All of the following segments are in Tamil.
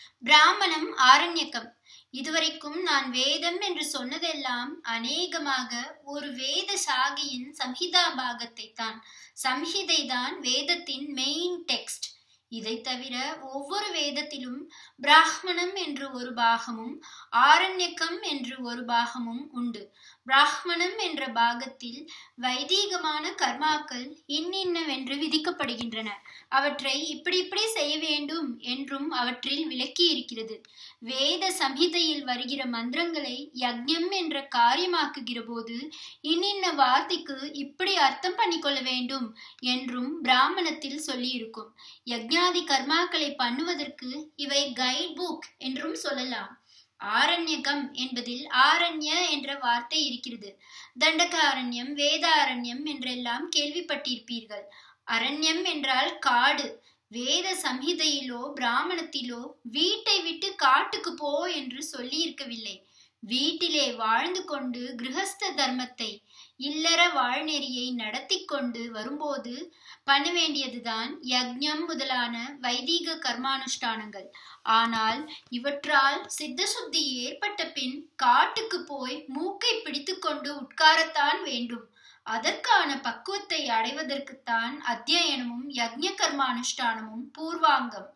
பிராமணம் ஆரண்யக்கம் இதுவரைக்கும் நான் வேதம் என்று சொன்னதெல்லாம் அநேகமாக ஒரு வேத சாகியின் சம்ஹிதா பாகத்தை தான் சம்ஹிதை தான் வேதத்தின் மெயின் டெக்ஸ்ட் இதை தவிர ஒவ்வொரு வேதத்திலும் பிராமணம் என்று ஒரு பாகமும் ஆரண்யக்கம் என்று ஒரு பாகமும் உண்டு பிராமணம் என்ற பாகத்தில் வைதீகமான கர்மாக்கள் இன்னின்னவென்று விதிக்கப்படுகின்றன அவற்றை இப்படி இப்படி செய்ய வேண்டும் என்றும் அவற்றில் விளக்கி இருக்கிறது வேத சம்ஹிதையில் வருகிற மந்திரங்களை யக்ஞம் என்ற காரியமாக்குகிற போது இன்னின்ன வார்த்தைக்கு இப்படி அர்த்தம் பண்ணிக்கொள்ள வேண்டும் என்றும் பிராமணத்தில் சொல்லியிருக்கும் யக்ஞாதி கர்மாக்களை பண்ணுவதற்கு இவை கைட் புக் என்றும் சொல்லலாம் ஆரண்யகம் என்பதில் ஆரண்ய என்ற வார்த்தை இருக்கிறது தண்டகாரண்யம் வேதாரண்யம் என்றெல்லாம் கேள்விப்பட்டிருப்பீர்கள் அரண்யம் என்றால் காடு வேத சம்ஹிதையிலோ பிராமணத்திலோ வீட்டை விட்டு காட்டுக்கு போ என்று சொல்லியிருக்கவில்லை வீட்டிலே வாழ்ந்து கொண்டு கிரகஸ்த தர்மத்தை இல்லற வாழ்நெறியை நடத்தி கொண்டு வரும்போது பண்ண வேண்டியதுதான் யக்ஞம் முதலான வைதீக கர்மானுஷ்டானங்கள் ஆனால் இவற்றால் சித்த சுத்தி ஏற்பட்ட பின் காட்டுக்கு போய் மூக்கை பிடித்துக்கொண்டு உட்காரத்தான் வேண்டும் அதற்கான பக்குவத்தை அடைவதற்குத்தான் அத்தியனமும் யக்ஞ கர்மானுஷ்டானமும் பூர்வாங்கம்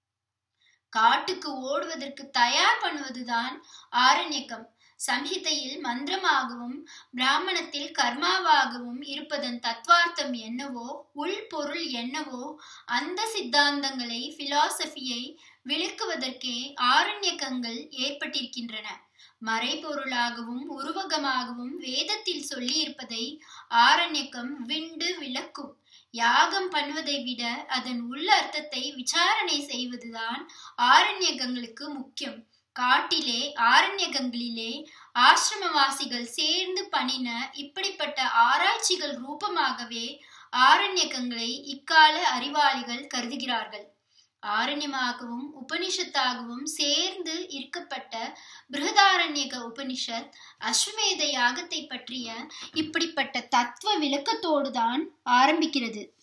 காட்டுக்கு ஓடுவதற்கு தயார் பண்ணுவதுதான் ஆரண்யக்கம் சம்ஹிதையில் மந்திரமாகவும் பிராமணத்தில் கர்மாவாகவும் இருப்பதன் தத்வார்த்தம் என்னவோ உள்பொருள் என்னவோ அந்த சித்தாந்தங்களை பிலாசபியை விளக்குவதற்கே ஆரண்யக்கங்கள் ஏற்பட்டிருக்கின்றன மறைபொருளாகவும் உருவகமாகவும் வேதத்தில் சொல்லியிருப்பதை ஆரண்யக்கம் விண்டு விளக்கும் யாகம் பண்ணுவதை விட அதன் உள்ள அர்த்தத்தை விசாரணை செய்வதுதான் ஆரண்யகங்களுக்கு முக்கியம் காட்டிலே ஆரண்யகங்களிலே ஆசிரமவாசிகள் சேர்ந்து பண்ணின இப்படிப்பட்ட ஆராய்ச்சிகள் ரூபமாகவே ஆரண்யகங்களை இக்கால அறிவாளிகள் கருதுகிறார்கள் ஆரண்யமாகவும் உபனிஷத்தாகவும் சேர்ந்து இருக்கப்பட்ட பிருகதாரண்யக உபனிஷத் அஸ்வமேத யாகத்தை பற்றிய இப்படிப்பட்ட தத்துவ விளக்கத்தோடுதான் ஆரம்பிக்கிறது